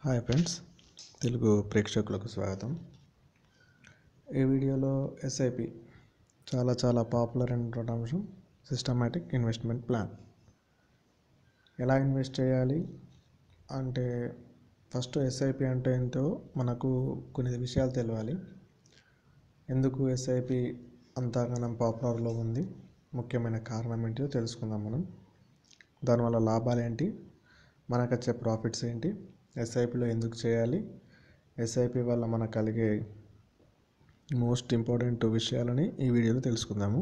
hi friends Telugu ప్రేక్షకులకు స్వాగతం ఈ వీడియోలో ఎస్ఐపి చాలా చాలా పాపులర్ అయినటువంటి అంశం సిస్టమాటిక్ ఇన్వెస్ట్మెంట్ ప్లాన్ ఎలా ఇన్వెస్ట్ చేయాలి అంటే ఫస్ట్ ఎస్ఐపి అంటే ఏంటో మనకు కొన్ని విషయాలు తెలియాలి ఎందుకు ఎస్ఐపి అంతగానం పాపులర్లో ఉంది ముఖ్యమైన కారణం ఏంటో తెలుసుకుందాం మనం దానివల్ల లాభాలు ఏంటి మనకు వచ్చే ప్రాఫిట్స్ ఏంటి ఎస్ఐపిలో ఎందుకు చేయాలి ఎస్ఐపి వల్ల మనకు కలిగే మోస్ట్ ఇంపార్టెంట్ విషయాలని ఈ వీడియోలో తెలుసుకుందాము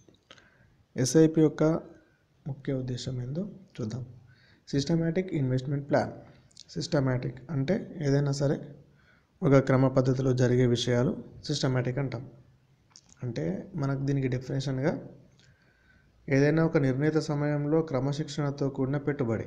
ఎస్ఐపి యొక్క ముఖ్య ఉద్దేశం ఏందో చూద్దాం సిస్టమాటిక్ ఇన్వెస్ట్మెంట్ ప్లాన్ సిస్టమాటిక్ అంటే ఏదైనా సరే ఒక క్రమ పద్ధతిలో జరిగే విషయాలు సిస్టమాటిక్ అంటాం అంటే మనకు దీనికి డెఫినేషన్గా ఏదైనా ఒక నిర్ణీత సమయంలో క్రమశిక్షణతో కూడిన పెట్టుబడి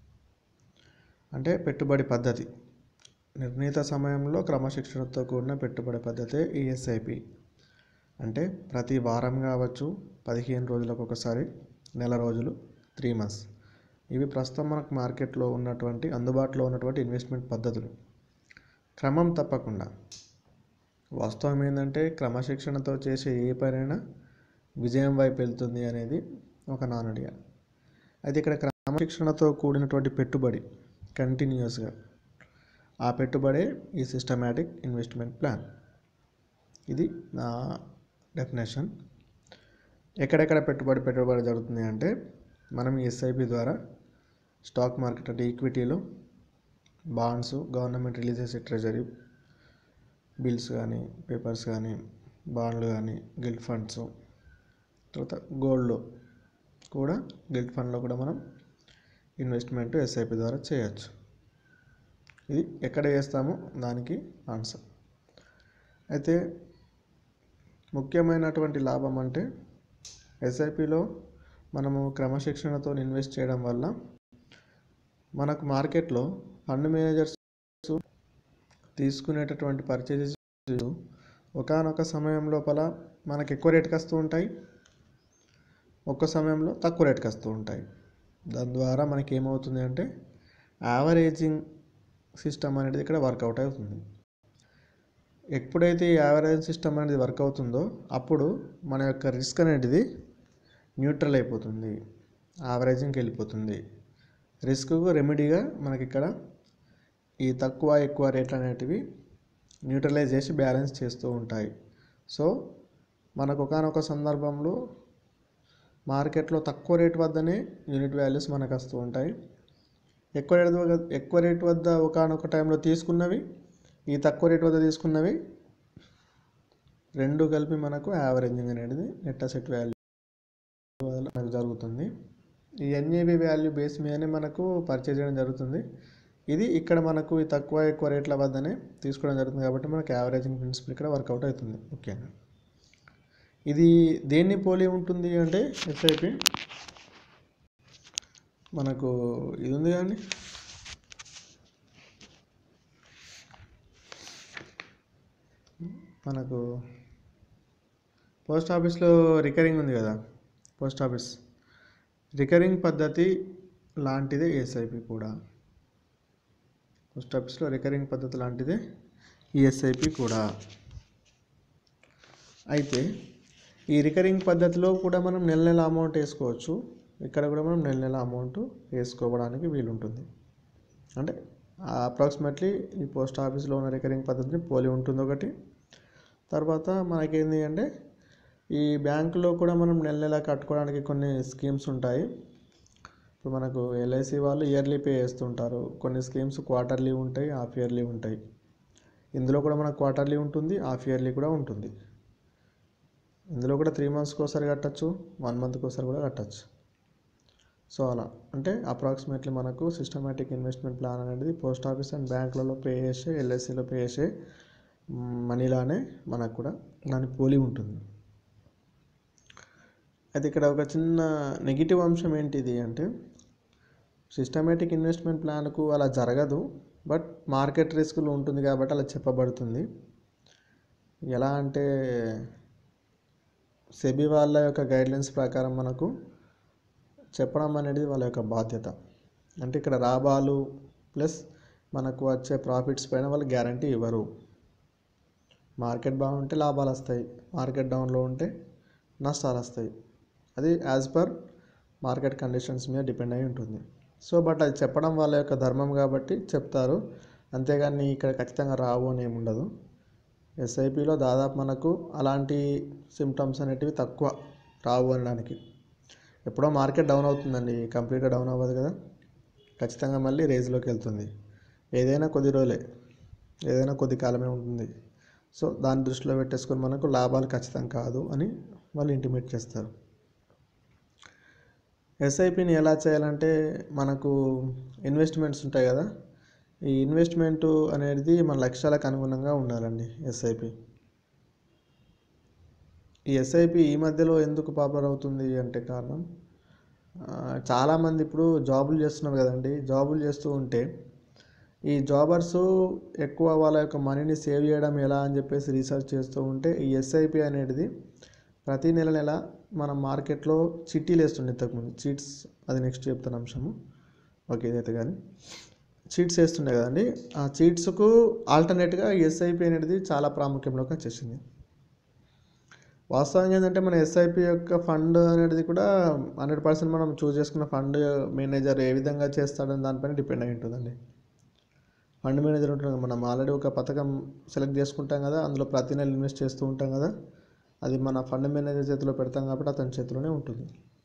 అంటే పెట్టుబడి పద్ధతి నిర్ణీత సమయంలో క్రమశిక్షణతో కూడిన పెట్టుబడి పద్ధతే ఈ ఎస్ఐపి అంటే ప్రతి వారం కావచ్చు పదిహేను రోజులకు ఒకసారి నెల రోజులు త్రీ మంత్స్ ఇవి ప్రస్తుతం మనకు మార్కెట్లో ఉన్నటువంటి అందుబాటులో ఉన్నటువంటి ఇన్వెస్ట్మెంట్ పద్ధతులు క్రమం తప్పకుండా వాస్తవం ఏంటంటే క్రమశిక్షణతో చేసే ఏ పనైనా విజయం వైపు వెళ్తుంది అనేది ఒక నానుడి అయితే ఇక్కడ క్రమశిక్షణతో కూడినటువంటి పెట్టుబడి కంటిన్యూస్గా ఆ పెట్టుబడే ఈ సిస్టమాటిక్ ఇన్వెస్ట్మెంట్ ప్లాన్ ఇది నా డెఫినేషన్ ఎక్కడెక్కడ పెట్టుబడి పెట్టుబడి జరుగుతుంది అంటే మనం ఈ ఎస్ఐపి ద్వారా స్టాక్ మార్కెట్ అంటే ఈక్విటీలో బాండ్స్ గవర్నమెంట్ రిలీజ్ చేసే ట్రెజరీ బిల్స్ కానీ పేపర్స్ కానీ బాండ్లు కానీ గిల్డ్ ఫండ్స్ తర్వాత గోల్డ్లో కూడా గిల్డ్ ఫండ్లో కూడా మనం ఇన్వెస్ట్మెంట్ ఎస్ఐపి ద్వారా చేయొచ్చు ఇది ఎక్కడ చేస్తామో దానికి ఆన్సర్ అయితే ముఖ్యమైనటువంటి లాభం అంటే ఎస్ఐపిలో మనము క్రమశిక్షణతో ఇన్వెస్ట్ చేయడం వల్ల మనకు మార్కెట్లో ఫండ్ మేనేజర్స్ తీసుకునేటటువంటి పర్చేజెస్ ఒకనొక సమయం లోపల మనకు ఎక్కువ రేటుకి వస్తూ ఉంటాయి ఒక్క సమయంలో తక్కువ రేటుకి వస్తూ ఉంటాయి దాని ద్వారా మనకి ఏమవుతుంది అంటే యావరేజింగ్ సిస్టమ్ అనేది ఇక్కడ వర్కౌట్ అవుతుంది ఎప్పుడైతే ఈ యావరేజ్ సిస్టమ్ అనేది వర్క్ అవుతుందో అప్పుడు మన యొక్క రిస్క్ అనేది న్యూట్రల్ అయిపోతుంది యావరేజింగ్కి వెళ్ళిపోతుంది రిస్క్కు రెమెడీగా మనకి ఇక్కడ ఈ తక్కువ ఎక్కువ రేట్లు అనేటివి న్యూట్రలైజ్ చేసి బ్యాలెన్స్ చేస్తూ ఉంటాయి సో మనకు ఒకనొక సందర్భంలో మార్కెట్లో తక్కువ రేట్ వద్దనే యూనిట్ వాల్యూస్ మనకు వస్తూ ఉంటాయి ఎక్కువ రేట్ వద్ద ఎక్కువ రేట్ వద్ద ఒకనొక టైంలో తీసుకున్నవి ఈ తక్కువ రేట్ వద్ద తీసుకున్నవి రెండు కలిపి మనకు యావరేజింగ్ అనేది నెట్ అసెట్ వాల్యూ మనకు జరుగుతుంది ఈ ఎన్ఏబి వాల్యూ బేస్ మీదనే మనకు పర్చేజ్ చేయడం జరుగుతుంది ఇది ఇక్కడ మనకు ఈ తక్కువ ఎక్కువ రేట్ల వద్దనే తీసుకోవడం జరుగుతుంది కాబట్టి మనకు యావరేజింగ్ ప్రిన్సిపల్ ఇక్కడ వర్కౌట్ అవుతుంది ముఖ్యంగా ఇది దేన్ని పోలి ఉంటుంది అంటే ఎస్ఐపి మనకు ఇది ఉంది కానీ మనకు పోస్ట్ ఆఫీస్లో రికరింగ్ ఉంది కదా పోస్ట్ ఆఫీస్ రికరింగ్ పద్ధతి లాంటిదే ఎస్ఐపి కూడా పోస్ట్ ఆఫీస్లో రికరింగ్ పద్ధతి లాంటిదే ఈ ఎస్ఐపి కూడా అయితే ఈ రికరింగ్ పద్ధతిలో కూడా మనం నెల నెల అమౌంట్ వేసుకోవచ్చు ఇక్కడ కూడా మనం నెల నెల అమౌంట్ వేసుకోవడానికి వీలుంటుంది అంటే అప్రాక్సిమేట్లీ ఈ పోస్ట్ ఆఫీస్లో ఉన్న రికరింగ్ పద్ధతిని పోలి ఉంటుంది ఒకటి తర్వాత మనకేంది అంటే ఈ బ్యాంకులో కూడా మనం నెల నెల కట్టుకోవడానికి కొన్ని స్కీమ్స్ ఉంటాయి ఇప్పుడు మనకు ఎల్ఐసి వాళ్ళు ఇయర్లీ పే చేస్తుంటారు కొన్ని స్కీమ్స్ క్వార్టర్లీ ఉంటాయి హాఫ్ ఇయర్లీ ఉంటాయి ఇందులో కూడా మనకు క్వార్టర్లీ ఉంటుంది హాఫ్ ఇయర్లీ కూడా ఉంటుంది ఇందులో కూడా త్రీ మంత్స్కి ఒకసారి కట్టచ్చు వన్ మంత్కి ఒకసారి కూడా కట్టచ్చు సో అలా అంటే అప్రాక్సిమేట్లీ మనకు సిస్టమేటిక్ ఇన్వెస్ట్మెంట్ ప్లాన్ అనేది పోస్ట్ ఆఫీస్ అండ్ బ్యాంకులలో పే చేసే ఎల్ఐసిలో పే చేసే మనీలానే మనకు కూడా దాని పోలి ఉంటుంది అయితే ఇక్కడ ఒక చిన్న నెగిటివ్ అంశం ఏంటిది అంటే సిస్టమేటిక్ ఇన్వెస్ట్మెంట్ ప్లాన్కు అలా జరగదు బట్ మార్కెట్ రిస్క్లు ఉంటుంది కాబట్టి అలా చెప్పబడుతుంది ఎలా అంటే సెబీ వాళ్ళ యొక్క గైడ్లైన్స్ ప్రకారం మనకు చెప్పడం అనేది వాళ్ళ యొక్క బాధ్యత అంటే ఇక్కడ లాభాలు ప్లస్ మనకు వచ్చే ప్రాఫిట్స్ పైన వాళ్ళు గ్యారంటీ ఇవ్వరు మార్కెట్ బాగుంటే లాభాలు వస్తాయి మార్కెట్ డౌన్లో ఉంటే నష్టాలు వస్తాయి అది యాజ్ పర్ మార్కెట్ కండిషన్స్ మీద డిపెండ్ అయి ఉంటుంది సో బట్ అది చెప్పడం వాళ్ళ యొక్క ధర్మం కాబట్టి చెప్తారు అంతేగాని ఇక్కడ ఖచ్చితంగా రావు అని ఏమి ఉండదు ఎస్ఐపిలో దాదాపు మనకు అలాంటి సిమ్టమ్స్ అనేటివి తక్కువ రావు అనడానికి ఎప్పుడో మార్కెట్ డౌన్ అవుతుందండి కంప్లీట్గా డౌన్ అవ్వదు కదా ఖచ్చితంగా మళ్ళీ రేజ్లోకి వెళ్తుంది ఏదైనా కొద్ది రోజులే ఏదైనా కొద్ది కాలమే ఉంటుంది సో దాన్ని దృష్టిలో పెట్టేసుకొని మనకు లాభాలు ఖచ్చితం కాదు అని వాళ్ళు ఇంటిమేట్ చేస్తారు ఎస్ఐపిని ఎలా చేయాలంటే మనకు ఇన్వెస్ట్మెంట్స్ ఉంటాయి కదా ఈ ఇన్వెస్ట్మెంట్ అనేది మన లక్ష్యాలకు అనుగుణంగా ఉండాలండి ఎస్ఐపి ఈ ఎస్ఐపి ఈ మధ్యలో ఎందుకు పాపులర్ అవుతుంది అంటే కారణం ఆ, చాలామంది ఇప్పుడు జాబులు చేస్తున్నారు కదండి జాబులు చేస్తూ ఉంటే ఈ జాబర్స్ ఎక్కువ వాళ్ళ యొక్క మనీని సేవ్ చేయడం ఎలా అని చెప్పేసి రీసెర్చ్ చేస్తూ ఉంటే ఈ ఎస్ఐపి అనేది ప్రతి నెల నెల మనం మార్కెట్లో చిట్టీలు వేస్తుండే ఇంతకుముందు చీట్స్ అది నెక్స్ట్ చెప్తాను అంశము ఓకే ఇదైతే కానీ చీట్స్ వేస్తుండే కదండి ఆ చీట్స్కు ఆల్టర్నేట్గా ఎస్ఐపి అనేది చాలా ప్రాముఖ్యంలోకి వచ్చేసింది వాస్తవంగా ఏంటంటే మన ఎస్ఐపి యొక్క ఫండ్ అనేది కూడా హండ్రెడ్ పర్సెంట్ మనం చూస్ చేసుకున్న ఫండ్ మేనేజర్ ఏ విధంగా చేస్తాడని దానిపైన డిపెండ్ అయి ఉంటుందండి ఫండ్ మేనేజర్ ఉంటుంది కదా, మనం ఆల్రెడీ ఒక పథకం సెలెక్ట్ చేసుకుంటాం కదా అందులో ప్రతి నెల ఇన్వెస్ట్ చేస్తూ ఉంటాం కదా అది మన ఫండ్ మేనేజర్ చేతిలో పెడతాం కాబట్టి అతని చేతిలోనే ఉంటుంది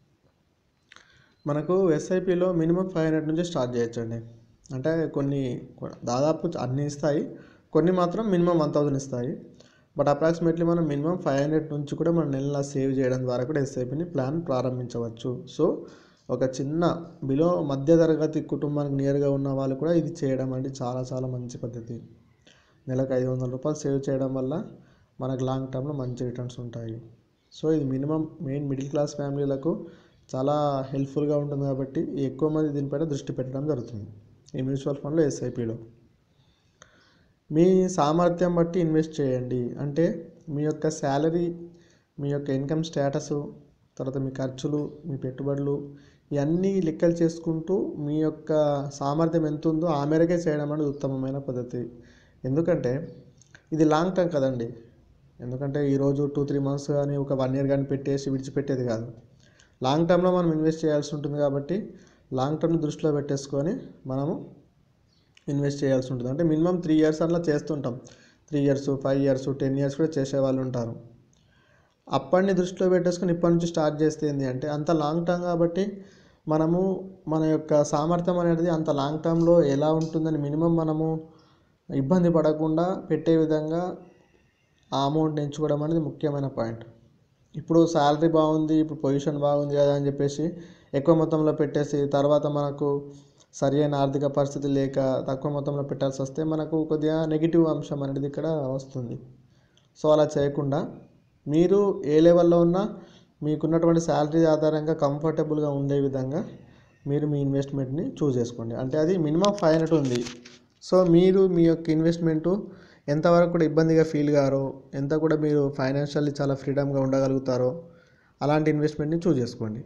మనకు ఎస్ఐపిలో మినిమం ఫైవ్ హండ్రెడ్ నుంచి స్టార్ట్ చేయొచ్చండి అంటే కొన్ని కొ- దాదాపు అన్ని ఇస్తాయి కొన్ని మాత్రం మినిమం వన్ థౌసండ్ ఇస్తాయి బట్ అప్రాక్సిమేట్లీ మనం మినిమం ఫైవ్ హండ్రెడ్ నుంచి కూడా మన నెల సేవ్ చేయడం ద్వారా కూడా ఎస్ఐపిని ప్లాన్ ప్రారంభించవచ్చు సో ఒక చిన్న బిలో మధ్యతరగతి కుటుంబానికి నియర్గా ఉన్న వాళ్ళు కూడా ఇది చేయడం అంటే చాలా చాలా మంచి పద్ధతి నెలకు ఐదు వందల రూపాయలు సేవ్ చేయడం వల్ల మనకు లాంగ్ టర్మ్లో మంచి రిటర్న్స్ ఉంటాయి సో ఇది మినిమం మెయిన్ మిడిల్ క్లాస్ ఫ్యామిలీలకు చాలా హెల్ప్ఫుల్గా ఉంటుంది కాబట్టి ఎక్కువ మంది దీనిపైన దృష్టి పెట్టడం జరుగుతుంది ఈ మ్యూచువల్ ఫండ్లో ఎస్ఐపిలో మీ సామర్థ్యం బట్టి ఇన్వెస్ట్ చేయండి అంటే మీ యొక్క శాలరీ మీ యొక్క ఇన్కమ్ స్టేటస్ తర్వాత మీ ఖర్చులు మీ పెట్టుబడులు ఇవన్నీ లెక్కలు చేసుకుంటూ మీ యొక్క సామర్థ్యం ఎంత ఉందో ఆ మేరకే చేయడం అనేది ఉత్తమమైన పద్ధతి ఎందుకంటే ఇది లాంగ్ టర్మ్ కదండి ఎందుకంటే ఈరోజు టూ త్రీ మంత్స్ కానీ ఒక వన్ ఇయర్ కానీ పెట్టేసి విడిచిపెట్టేది కాదు లాంగ్ టర్మ్లో మనం ఇన్వెస్ట్ చేయాల్సి ఉంటుంది కాబట్టి లాంగ్ టర్మ్ దృష్టిలో పెట్టేసుకొని మనము ఇన్వెస్ట్ చేయాల్సి ఉంటుంది అంటే మినిమం త్రీ ఇయర్స్ అట్లా చేస్తుంటాం three years five years ten years కూడా చేసే వాళ్ళు ఉంటారు అప్పటిని దృష్టిలో పెట్టేసుకొని ఇప్పటి నుంచి స్టార్ట్ చేస్తే ఏంటి అంటే అంత లాంగ్ టర్మ్ కాబట్టి మనము మన యొక్క సామర్థ్యం అనేది అంత లాంగ్ టర్మ్లో ఎలా ఉంటుందని మినిమం మనము ఇబ్బంది పడకుండా పెట్టే విధంగా ఆ అమౌంట్ ఎంచుకోవడం అనేది ముఖ్యమైన పాయింట్ ఇప్పుడు శాలరీ బాగుంది ఇప్పుడు పొజిషన్ బాగుంది కదా అని చెప్పేసి ఎక్కువ మొత్తంలో పెట్టేసి తర్వాత మనకు సరి అయిన ఆర్థిక పరిస్థితి లేక తక్కువ మొత్తంలో పెట్టాల్సి వస్తే మనకు కొద్దిగా నెగిటివ్ అంశం అనేది ఇక్కడ వస్తుంది సో అలా చేయకుండా మీరు ఏ లెవెల్లో ఉన్నా మీకున్నటువంటి శాలరీ ఆధారంగా కంఫర్టబుల్గా ఉండే విధంగా మీరు మీ ఇన్వెస్ట్మెంట్ని చూస్ చేసుకోండి అంటే అది మినిమం ఫైవ్ హండ్రెడ్ ఉంది సో మీరు మీ యొక్క ఇన్వెస్ట్మెంటు ఎంతవరకు కూడా ఇబ్బందిగా ఫీల్ గారో ఎంత కూడా మీరు ఫైనాన్షియల్లీ చాలా ఫ్రీడమ్గా ఉండగలుగుతారో అలాంటి ఇన్వెస్ట్మెంట్ని చూస్ చేసుకోండి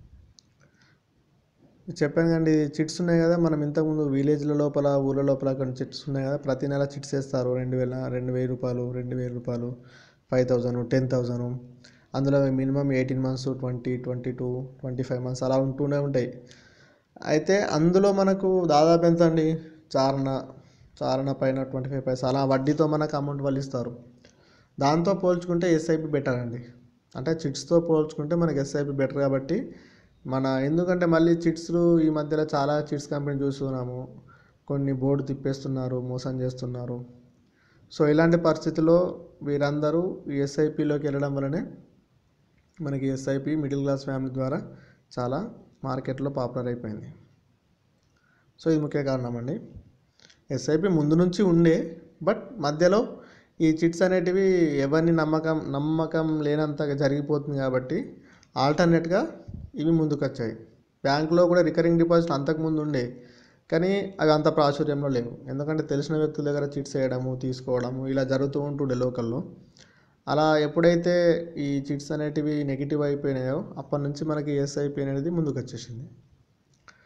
చెప్పాను కండి చిట్స్ ఉన్నాయి కదా మనం ఇంతకుముందు విలేజ్ల లోపల ఊళ్ళ లోపల కొన్ని చిట్స్ ఉన్నాయి కదా ప్రతి నెల చిట్స్ వేస్తారు రెండు వేల రెండు వెయ్యి రూపాయలు రెండు వేల రూపాయలు ఫైవ్ థౌజండ్ టెన్ థౌజండ్ అందులో minimum eighteen months twenty twenty two twenty five months అలా ఉంటూనే ఉంటాయి అయితే అందులో మనకు దాదాపు ఎంత అండి చారణ చారణ పైన ట్వంటీ ఫైవ్ పైసా అలా వడ్డీతో మనకు అమౌంట్ వాళ్ళు ఇస్తారు దాంతో పోల్చుకుంటే ఎస్ఐపి బెటర్ అండి అంటే చిట్స్తో పోల్చుకుంటే మనకి ఎస్ఐపి బెటర్ కాబట్టి మన ఎందుకంటే మళ్ళీ చిట్స్లు ఈ మధ్యలో చాలా చిట్స్ కంపెనీ చూస్తున్నాము కొన్ని బోర్డు తిప్పేస్తున్నారు మోసం చేస్తున్నారు సో ఇలాంటి పరిస్థితుల్లో వీరందరూ ఈ ఎస్ఐపిలోకి వెళ్ళడం వల్లనే మనకి ఎస్ఐపి మిడిల్ క్లాస్ ఫ్యామిలీ ద్వారా చాలా మార్కెట్లో పాపులర్ అయిపోయింది సో ఇది ముఖ్య కారణం అండి ఎస్ఐపి ముందు నుంచి ఉండే బట్ మధ్యలో ఈ చిట్స్ అనేటివి ఎవరిని నమ్మకం నమ్మకం లేనంతగా జరిగిపోతుంది కాబట్టి ఆల్టర్నేట్గా ఇవి ముందుకు వచ్చాయి బ్యాంకులో కూడా రికరింగ్ డిపాజిట్ అంతకుముందు ఉండే కానీ అవి అంత ప్రాచుర్యంలో లేవు ఎందుకంటే తెలిసిన వ్యక్తుల దగ్గర చిట్స్ వేయడము తీసుకోవడము ఇలా జరుగుతూ ఉంటుండే లోకల్లో అలా ఎప్పుడైతే ఈ చిట్స్ అనేటివి నెగిటివ్ అయిపోయినాయో అప్పటి నుంచి మనకి ఎస్ఐపి అనేది ముందుకు వచ్చేసింది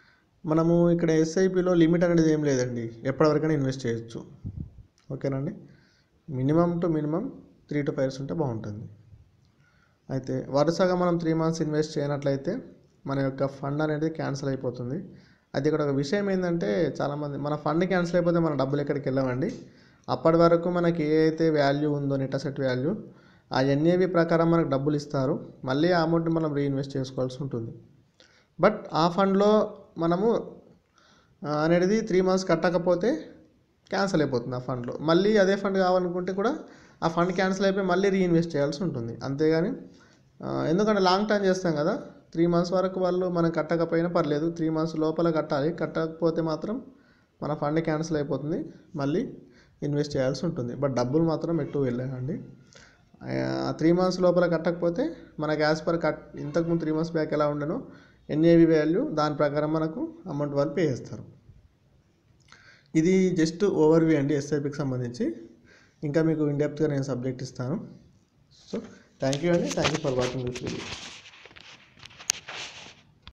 మనము ఇక్కడ ఎస్ఐపిలో లిమిట్ అనేది ఏం లేదండి ఎప్పటివరకైనా ఇన్వెస్ట్ చేయొచ్చు ఓకేనండి minimum two minimum three to five ఉంటే బాగుంటుంది అయితే వరుసగా మనం త్రీ మంత్స్ ఇన్వెస్ట్ చేయనట్లయితే మన యొక్క ఫండ్ అనేది క్యాన్సిల్ అయిపోతుంది అయితే ఇక్కడ ఒక విషయం ఏంటంటే చాలామంది మన ఫండ్ క్యాన్సిల్ అయిపోతే మన డబ్బులు ఎక్కడికి వెళ్ళవండి అప్పటి వరకు మనకి ఏ అయితే వాల్యూ ఉందో నెట్ అసెట్ వాల్యూ ఆ ఎన్ఏవి ప్రకారం మనకు డబ్బులు ఇస్తారు మళ్ళీ ఆ అమౌంట్ని మనం రీఇన్వెస్ట్ చేసుకోవాల్సి ఉంటుంది బట్ ఆ ఫండ్లో మనము ఆ, అనేది త్రీ మంత్స్ కట్టకపోతే క్యాన్సిల్ అయిపోతుంది ఆ ఫండ్లో మళ్ళీ అదే ఫండ్ కావాలనుకుంటే కూడా ఆ ఫండ్ క్యాన్సిల్ అయిపోయి మళ్ళీ రీఇన్వెస్ట్ చేయాల్సి ఉంటుంది అంతేగాని ఆ, ఎందుకంటే లాంగ్ టర్మ్ చేస్తాం కదా త్రీ మంత్స్ వరకు వాళ్ళు మనం కట్టకపోయినా పర్లేదు త్రీ మంత్స్ లోపల కట్టాలి కట్టకపోతే మాత్రం మన ఫండ్ క్యాన్సిల్ అయిపోతుంది మళ్ళీ ఇన్వెస్ట్ చేయాల్సి ఉంటుంది బట్ డబ్బులు మాత్రం ఎటు వెళ్ళానండి ఆ త్రీ మంత్స్ లోపల కట్టకపోతే మనకు యాజ్ పర్ కట్ ఇంతకుముందు త్రీ మంత్స్ బ్యాక్ ఎలా ఉండనో ఎన్ఏవి వాల్యూ దాని ప్రకారం మనకు అమౌంట్ వాళ్ళు పే చేస్తారు ఇది జస్ట్ ఓవర్వ్యూ అండి ఎస్ఐపికి సంబంధించి ఇంకా మీకు ఇన్డెప్త్గా నేను సబ్జెక్ట్ ఇస్తాను సో థ్యాంక్ యూ అండి thank you for watching this video